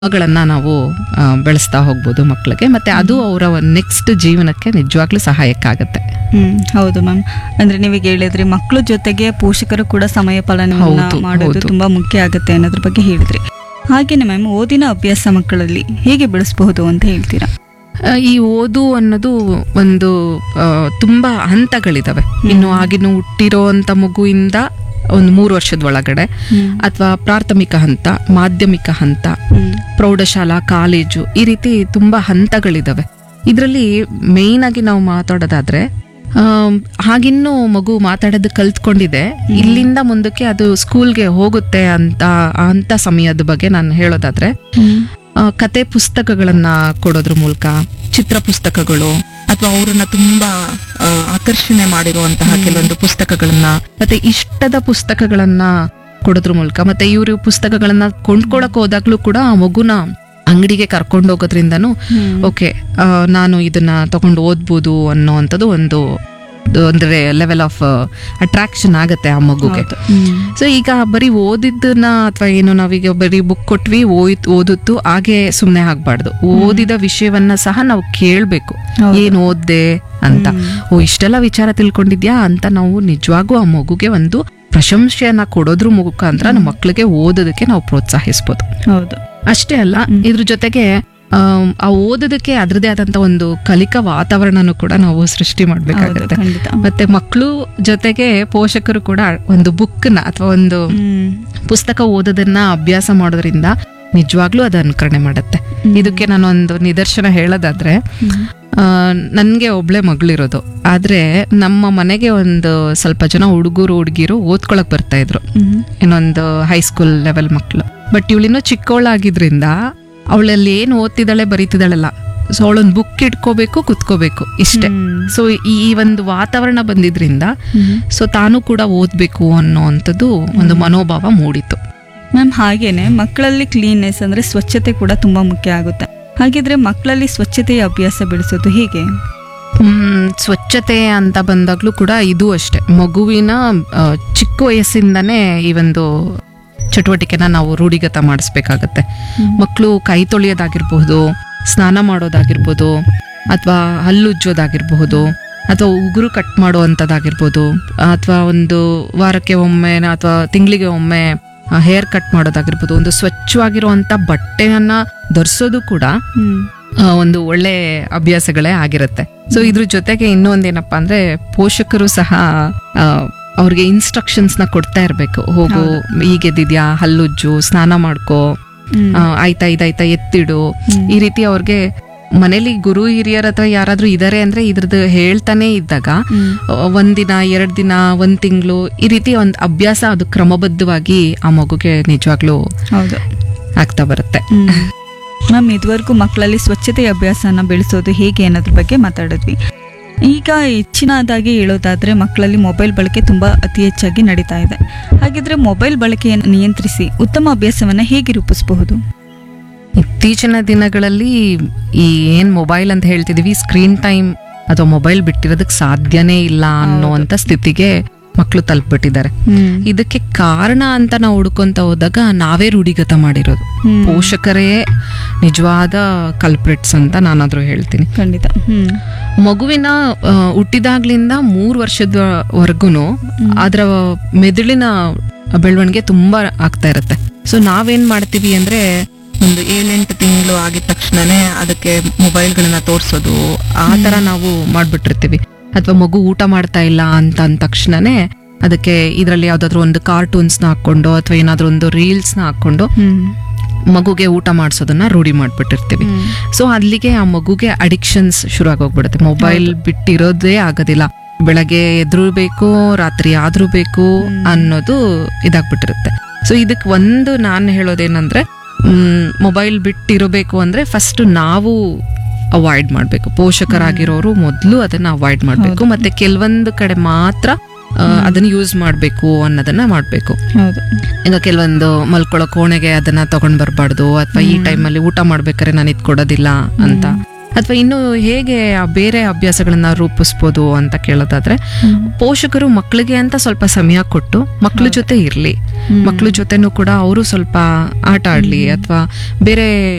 ಗಳನ್ನ ನಾವು ಆ, ಬೆಳೆಸ್ತಾ ಹೋಗ್ಬೋದು ಮಕ್ಕಳಿಗೆ ಮತ್ತೆ ಅದು ಅವರ ನೆಕ್ಸ್ಟ್ ಜೀವನಕ್ಕೆ ನಿಜವಾಗ್ಲೂ ಸಹಾಯಕ್ಕಾಗತ್ತೆ ಹ್ಮ್ ಹೌದು ಮ್ಯಾಮ್ ಅಂದ್ರೆ ನೀವೀಗ ಹೇಳಿದ್ರಿ ಮಕ್ಕಳ ಜೊತೆಗೆ ಪೋಷಕರು ಕೂಡ ಸಮಯ ಪಾಲನೆಯನ್ನ ಹೌದು, ಮಾಡೋದು ಹೌದು. ತುಂಬಾ ಮುಖ್ಯ ಆಗುತ್ತೆ ಅನ್ನೋದ್ರ ಬಗ್ಗೆ ಹೇಳಿದ್ರಿ ಹಾಗೇನೆ ಮ್ಯಾಮ್ ಓದಿನ ಅಭ್ಯಾಸ ಮಕ್ಕಳಲ್ಲಿ ಹೇಗೆ ಬೆಳೆಸಬಹುದು ಅಂತ ಹೇಳ್ತೀರಾ ಆ, ಈ ಓದು ಅನ್ನೋದು ಒಂದು ಆ, ತುಂಬಾ ಹಂತಗಳಿದಾವೆ ಇನ್ನು ಆಗಿನ ಹುಟ್ಟಿರೋಂಥ ಮಗುವಿಂದ ಒಂದು ಮೂರು ವರ್ಷದ ಒಳಗಡೆ ಅಥವಾ ಪ್ರಾಥಮಿಕ ಹಂತ ಮಾಧ್ಯಮಿಕ ಹಂತ ಹ್ಮ್ ಪ್ರೌಢಶಾಲಾ ಕಾಲೇಜು ಈ ರೀತಿ ತುಂಬಾ ಹಂತಗಳಿದಾವೆ ಇದರಲ್ಲಿ ಮೇಯ್ನ್ ಆಗಿ ನಾವು ಮಾತಾಡೋದಾದ್ರೆ ಆಮ್, ಹಾಗಿನ್ನೂ ಮಗು ಮಾತಾಡೋದು ಕಲ್ತ್ಕೊಂಡಿದೆ ಇಲ್ಲಿಂದ ಮುಂದಕ್ಕೆ ಅದು ಸ್ಕೂಲ್ಗೆ ಹೋಗುತ್ತೆ ಅಂತ ಅಂತ ಸಮಯದ ಬಗ್ಗೆ ನಾನು ಹೇಳೋದಾದ್ರೆ ಹ್ಮ್ ಆ, ಕತೆ ಪುಸ್ತಕಗಳನ್ನ ಕೊಡೋದ್ರ ಮೂಲಕ ಚಿತ್ರ ಪುಸ್ತಕಗಳು ಅಥವಾ ಅವರನ್ನ ತುಂಬಾ ಆ, ಆಕರ್ಷಣೆ ಮಾಡಿರುವಂತಹ ಕೆಲವೊಂದು ಪುಸ್ತಕಗಳನ್ನ ಮತ್ತೆ ಇಷ್ಟದ ಪುಸ್ತಕಗಳನ್ನ ಕೊಡೋದ್ರ ಮೂಲಕ ಮತ್ತೆ ಇವರು ಪುಸ್ತಕಗಳನ್ನ ಕೊಂಡ್ಕೊಳಕ್ ಹೋದಾಗ್ಲೂ ಕೂಡ ಆ ಮಗುನ ಅಂಗಡಿಗೆ ಕರ್ಕೊಂಡು ಹೋಗೋದ್ರಿಂದನೂ ಹ್ಮ್. ಓಕೆ ನಾನು ಇದನ್ನ ತಗೊಂಡು ಓದ್ಬೋದು ಅನ್ನೋ ಅಂಥದ್ದು ಒಂದು ಅಂದ್ರೆ ಲೆವೆಲ್ ಆಫ್ ಅಟ್ರಾಕ್ಷನ್ ಆಗತ್ತೆ ಆ ಮಗುಗೆ ಹೌದು. ಹ್ಮ್. ಸೊ ಈಗ ಬರೀ ಓದಿದ್ದನ್ನ ಅಥವಾ ಏನು ನಾವೀಗ ಬರೀ ಬುಕ್ ಕೊಟ್ವಿ ಓದ್ ಓದಿತ್ತು ಹಾಗೆ ಸುಮ್ಮನೆ ಆಗ್ಬಾರ್ದು ಓದಿದ ವಿಷಯವನ್ನ ಸಹ ನಾವು ಕೇಳಬೇಕು ಹೌದು. ಏನ್ ಓದ್ದೆ ಅಂತ ಓ ಇಷ್ಟೆಲ್ಲ ವಿಚಾರ ತಿಳ್ಕೊಂಡಿದ್ಯಾ ಅಂತ ನಾವು ನಿಜವಾಗೂ ಆ ಮಗುಗೆ ಒಂದು ಪ್ರಶಂಸೆಯನ್ನ ಕೊಡೋದ್ರ ಮುಖಾಂತರ ನಮ್ಮ ಮಕ್ಕಳಿಗೆ ಓದೋದಕ್ಕೆ ನಾವು ಪ್ರೋತ್ಸಾಹಿಸ್ಬೋದು ಹೌದು ಅಷ್ಟೇ ಅಲ್ಲ ಇದ್ರ ಜೊತೆಗೆ ಆಮ್, ಆ ಓದೋದಕ್ಕೆ ಅದ್ರದೇ ಆದಂತ ಒಂದು ಕಲಿಕಾ ವಾತಾವರಣನೂ ಕೂಡ ನಾವು ಸೃಷ್ಟಿ ಹೌದು ಮಾಡ್ಬೇಕಾಗತ್ತೆ ಖಂಡಿತ ಮತ್ತೆ ಮಕ್ಕಳು ಜೊತೆಗೆ ಪೋಷಕರು ಕೂಡ ಒಂದು ಬುಕ್ನ ಅಥವಾ ಒಂದು ಹ್ಮ್ ಪುಸ್ತಕ ಓದೋದನ್ನ ಅಭ್ಯಾಸ ಮಾಡೋದ್ರಿಂದ ನಿಜವಾಗ್ಲೂ ಅದು ಅನುಕರಣೆ ಮಾಡುತ್ತೆ ಇದಕ್ಕೆ ನಾನೊಂದು ನಿದರ್ಶನ ಹೇಳೋದಾದ್ರೆ ಆ, ನನ್ಗೆ ಒಬ್ಳೆ ಮಗಳಿರೋದು ಆದ್ರೆ ನಮ್ಮ ಮನೆಗೆ ಒಂದು ಸ್ವಲ್ಪ ಜನ ಹುಡುಗರು ಹುಡುಗಿರು ಓದ್ಕೊಳಕ್ ಬರ್ತಾ ಇದ್ರು ಹ್ಮ್ ಇನ್ನೊಂದು ಹೈಸ್ಕೂಲ್ ಲೆವೆಲ್ ಮಕ್ಕಳು ಬಟ್ ಇವಳಿನ್ನೂ ಚಿಕ್ಕವಳಾಗಿದ್ರಿಂದ ಅವಳಲ್ಲಿ ಏನು ಓದ್ತಿದ್ದಾಳೆ ಬರೀತಿದ್ದಾಳಲ್ಲ ಸೊ ಅವಳೊಂದು ಬುಕ್ ಇಟ್ಕೋಬೇಕು ಕುತ್ಕೋಬೇಕು ಇಷ್ಟೇ ಹ್ಮ್. ಸೊ ಈ ಈ ಒಂದು ವಾತಾವರಣ ಬಂದಿದ್ರಿಂದ ಹ್ಮ್. ಸೊ ತಾನು ಕೂಡ ಓದ್ಬೇಕು ಅನ್ನೋ ಅಂಥದ್ದು ಒಂದು ಮನೋಭಾವ ಮೂಡಿತು ಮ್ಯಾಮ್ ಹಾಗೇನೆ ಮಕ್ಕಳಲ್ಲಿ ಕ್ಲೀನ್ನೆಸ್ ಅಂದ್ರೆ ಸ್ವಚ್ಛತೆ ಕೂಡ ತುಂಬಾ ಮುಖ್ಯ ಆಗುತ್ತೆ ಹಾಗಿದ್ರೆ ಮಕ್ಕಳಲ್ಲಿ ಸ್ವಚ್ಛತೆಯ ಅಭ್ಯಾಸ ಬೆಳೆಸೋದು ಹೇಗೆ ಹ್ಮ್, ಸ್ವಚ್ಛತೆ ಅಂತ ಬಂದಾಗ್ಲೂ ಕೂಡ ಇದು ಅಷ್ಟೇ ಮಗುವಿನ ಆ, ಚಿಕ್ಕ ವಯಸ್ಸಿಂದನೇ ಈ ಒಂದು ಚಟುವಟಿಕೆನ ನಾವು ರೂಢಿಗತ ಮಾಡಿಸ್ಬೇಕಾಗತ್ತೆ ಮಕ್ಕಳು ಕೈ ತೊಳೆಯೋದಾಗಿರ್ಬಹುದು ಸ್ನಾನ ಮಾಡೋದಾಗಿರ್ಬೋದು ಅಥವಾ ಹಲ್ಲುಜ್ಜೋದಾಗಿರ್ಬಹುದು ಅಥವಾ ಉಗುರು ಕಟ್ ಮಾಡುವಂಥದ್ದಾಗಿರ್ಬೋದು ಅಥವಾ ಒಂದು ವಾರಕ್ಕೆ ಒಮ್ಮೆ ಅಥವಾ ತಿಂಗಳಿಗೆ ಒಮ್ಮೆ ಹೇರ್ ಕಟ್ ಮಾಡೋದಾಗಿರ್ಬೋದು ಒಂದು ಸ್ವಚ್ಛವಾಗಿರುವಂತ ಬಟ್ಟೆಯನ್ನ ಧರಿಸೋದು ಕೂಡ ಹ್ಮ್ ಆ, ಒಂದು ಒಳ್ಳೆ ಅಭ್ಯಾಸಗಳೇ ಆಗಿರುತ್ತೆ ಸೊ ಇದ್ರ ಜೊತೆಗೆ ಇನ್ನೊಂದೇನಪ್ಪಾ ಅಂದ್ರೆ ಪೋಷಕರು ಸಹ ಆ, ಅವ್ರಿಗೆ ಇನ್ಸ್ಟ್ರಕ್ಷನ್ಸ್ ನ ಕೊಡ್ತಾ ಇರ್ಬೇಕು ಹೋಗು ಹೀಗೆದ್ದಿದ್ಯಾ ಹಲ್ಲುಜ್ಜು ಸ್ನಾನ ಮಾಡ್ಕೋ ಹ್ಮ್. ಆ, ಆಯ್ತಾ ಇದಾಯ್ತಾ ಎತ್ತಿಡು ಹ್ಮ್. ಈ ರೀತಿ ಅವ್ರಿಗೆ ಮನೇಲಿ ಗುರು ಹಿರಿಯರ ಅಥವಾ ಯಾರಾದ್ರೂ ಇದಾರೆ ಅಂದ್ರೆ ಇದ್ರದ್ದು ಹೇಳ್ತಾನೆ ಇದ್ದಾಗ ಹ್ಮ್. ಆ, ಒಂದಿನ ಎರಡ್ ದಿನ ಒಂದ್ ತಿಂಗಳು ಈ ರೀತಿ ಒಂದು ಅಭ್ಯಾಸ ಅದು ಕ್ರಮಬದ್ಧವಾಗಿ ಆ ಮಗುಗೆ ನಿಜವಾಗ್ಲೂ ಹೌದು ಆಗ್ತಾ ಬರುತ್ತೆ ಮ್ಯಾಮ್ ಇದುವರೆಗೂ ಮಕ್ಕಳಲ್ಲಿ ಸ್ವಚ್ಛತೆಯ ಅಭ್ಯಾಸನ ಬೆಳೆಸೋದು ಹೇಗೆ ಅನ್ನೋದ್ರ ಬಗ್ಗೆ ಮಾತಾಡಿದ್ವಿ ಈಗ ಹೆಚ್ಚಿನದಾಗಿ ಹೇಳೋದಾದ್ರೆ ಮಕ್ಕಳಲ್ಲಿ ಮೊಬೈಲ್ ಬಳಕೆ ತುಂಬಾ ಅತಿ ಹೆಚ್ಚಾಗಿ ನಡೀತಾ ಇದೆ ಹಾಗಿದ್ರೆ ಮೊಬೈಲ್ ಬಳಕೆಯನ್ನು ನಿಯಂತ್ರಿಸಿ ಉತ್ತಮ ಅಭ್ಯಾಸವನ್ನ ಹೇಗೆ ರೂಪಿಸಬಹುದು ಇತ್ತೀಚಿನ ದಿನಗಳಲ್ಲಿ ಈ ಏನ್ ಮೊಬೈಲ್ ಅಂತ ಹೇಳ್ತಿದೀವಿ ಸ್ಕ್ರೀನ್ ಟೈಮ್ ಅಥವಾ ಮೊಬೈಲ್ ಬಿಟ್ಟಿರೋದಕ್ಕೆ ಸಾಧ್ಯನೇ ಇಲ್ಲ ಅನ್ನುವಂತ ಸ್ಥಿತಿಗೆ ಮಕ್ಕಳು ತಲುಪಿಬಿಟ್ಟಿದ್ದಾರೆ ಇದಕ್ಕೆ ಕಾರಣ ಅಂತ ನಾವು ಹುಡ್ಕೊಂತ ಹೋದಾಗ ನಾವೇ ರೂಢಿಗತ ಮಾಡಿರೋದು ಹ್ಮ್. ಪೋಷಕರೇ ನಿಜವಾದ ಕಲ್ಪ್ರಿಟ್ಸ್ ಅಂತ ನಾನಾದ್ರೂ ಹೇಳ್ತೀನಿ ಖಂಡಿತ ಹ್ಮ್ ಮಗುವಿನ ಆ, ಹುಟ್ಟಿದಾಗ್ಲಿಂದ ಮೂರು ವರ್ಷದವರೆಗೂ ಅದರ ಮೆದುಳಿನ ಬೆಳವಣಿಗೆ ತುಂಬಾ ಆಗ್ತಾ ಇರುತ್ತೆ ಸೊ ನಾವೇನ್ ಮಾಡ್ತೀವಿ ಅಂದ್ರೆ ಒಂದು ಏಳೆಂಟು ತಿಂಗಳು ಆಗಿದ ತಕ್ಷಣನೇ ಅದಕ್ಕೆ ಮೊಬೈಲ್ಗಳನ್ನ ತೋರ್ಸೋದು ಆ ತರ ನಾವು ಮಾಡ್ಬಿಟ್ಟಿರ್ತೀವಿ ಅಥವಾ ಮಗು ಊಟ ಮಾಡ್ತಾ ಇಲ್ಲ ಅಂತ ಅಂದ ತಕ್ಷಣನೇ ಅದಕ್ಕೆ ಇದರಲ್ಲಿ ಯಾವ್ದಾದ್ರು ಒಂದು ಕಾರ್ಟೂನ್ಸ್ನ ಹಾಕೊಂಡು ಅಥವಾ ಏನಾದ್ರೂ ಒಂದು ರೀಲ್ಸ್ನ ಹಾಕೊಂಡು ಹ್ಮ್ ಮಗುಗೆ ಊಟ ಮಾಡಿಸೋದನ್ನ ರೂಢಿ ಮಾಡ್ಬಿಟ್ಟಿರ್ತೀವಿ ಹ್ಮ್. ಸೊ ಅಲ್ಲಿಗೆ ಆ ಮಗುಗೆ ಅಡಿಕ್ಷನ್ಸ್ ಶುರು ಆಗೋಗ್ಬಿಡುತ್ತೆ ಮೊಬೈಲ್ ಬಿಟ್ಟಿರೋದೇ ಆಗೋದಿಲ್ಲ ಬೆಳಗ್ಗೆ ಎದ್ರು ಬೇಕು ರಾತ್ರಿ ಆದ್ರೂ ಬೇಕು ಅನ್ನೋದು ಇದಾಗ್ಬಿಟ್ಟಿರುತ್ತೆ ಸೊ ಇದಕ್ ಒಂದು ನಾನು ಹೇಳೋದೇನಂದ್ರೆ ಮೊಬೈಲ್ ಬಿಟ್ಟಿರಬೇಕು ಅಂದ್ರೆ ಫಸ್ಟ್ ನಾವು ಅವಾಯ್ಡ್ ಮಾಡ್ಬೇಕು ಪೋಷಕರಾಗಿರೋರು ಮೊದಲು ಅದನ್ನ ಅವಾಯ್ಡ್ ಮಾಡ್ಬೇಕು ಮತ್ತೆ ಕೆಲವೊಂದು ಕಡೆ ಮಾತ್ರ ಆ, ಅದನ್ನ ಯೂಸ್ ಮಾಡ್ಬೇಕು ಅನ್ನೋದನ್ನ ಮಾಡ್ಬೇಕು ಹೌದು ಈಗ ಕೆಲವೊಂದು ಮಲ್ಕೊಳ್ಳೋ ಕೋಣೆಗೆ ಅದನ್ನ ತಗೊಂಡ್ ಬರಬಾರ್ದು ಅಥವಾ ಈ ಟೈಮಲ್ಲಿ ಊಟ ಮಾಡ್ಬೇಕಾದ್ರೆ ನಾನು ಇದು ಕೊಡೋದಿಲ್ಲ ಅಂತ ಅಥವಾ ಇನ್ನು ಹೇಗೆ ಆ ಬೇರೆ ಅಭ್ಯಾಸಗಳನ್ನ ರೂಪಿಸ್ಬೋದು ಅಂತ ಕೇಳೋದಾದ್ರೆ ಪೋಷಕರು ಮಕ್ಕಳಿಗೆ ಅಂತ ಸ್ವಲ್ಪ ಸಮಯ ಕೊಟ್ಟು ಮಕ್ಕಳ ಜೊತೆ ಇರ್ಲಿ ಮಕ್ಕಳ ಜೊತೆನೂ ಕೂಡ ಅವರು ಸ್ವಲ್ಪ ಆಟ ಆಡ್ಲಿ ಅಥವಾ ಬೇರೆ